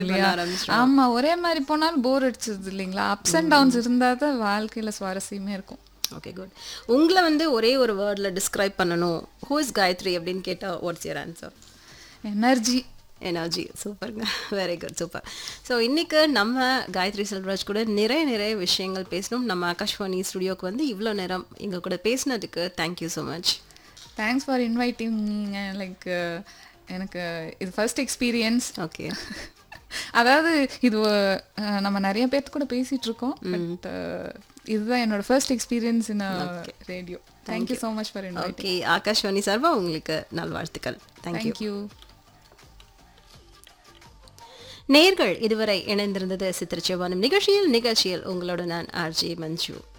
இல்லையா ஆரம்பிச்சிரும். ஆமா ஒரே மாதிரி போனாலும் போர் அடிச்சது இல்லைங்களா அப்ஸ் அண்ட் டவுன்ஸ் இருந்தா தான் வாழ்க்கையில சுவாரஸ்யமே இருக்கும் ஓகே குட் உங்களை வந்து ஒரே ஒரு வேர்டில் டிஸ்கிரைப் பண்ணணும் ஹூ இஸ் காயத்ரி அப்படின்னு கேட்டால் what's your answer energy energy சூப்பருங்க வெரி குட் சூப்பர் ஸோ இன்னைக்கு நம்ம காயத்ரி செல்வராஜ் கூட நிறைய நிறைய விஷயங்கள் பேசணும் நம்ம ஆகாஷ்வாணி ஸ்டுடியோக்கு வந்து இவ்வளோ நேரம் எங்கள் கூட பேசினதுக்கு thank you so much thanks for inviting like எனக்கு இது ஃபர்ஸ்ட் எக்ஸ்பீரியன்ஸ் ஓகே அதாவது இது அஹ், நம்ம நிறைய பேர்த்து கூட பேசிட்டு இருக்கோம் பட் இதுதான் என்னோட first experience in radio thank you so much for invite okay Akashvani சார்பாக உங்களுக்கு நல்வாழ்த்துக்கள் தேங்க்யூ தேங்க்யூ நேர்கள் இதுவரை இணைந்திருந்தது சித்திரச்சிவானம் நிகழ்ச்சியில் நிகழ்ச்சியில் உங்களோட நான் ஆர்ஜே மஞ்சு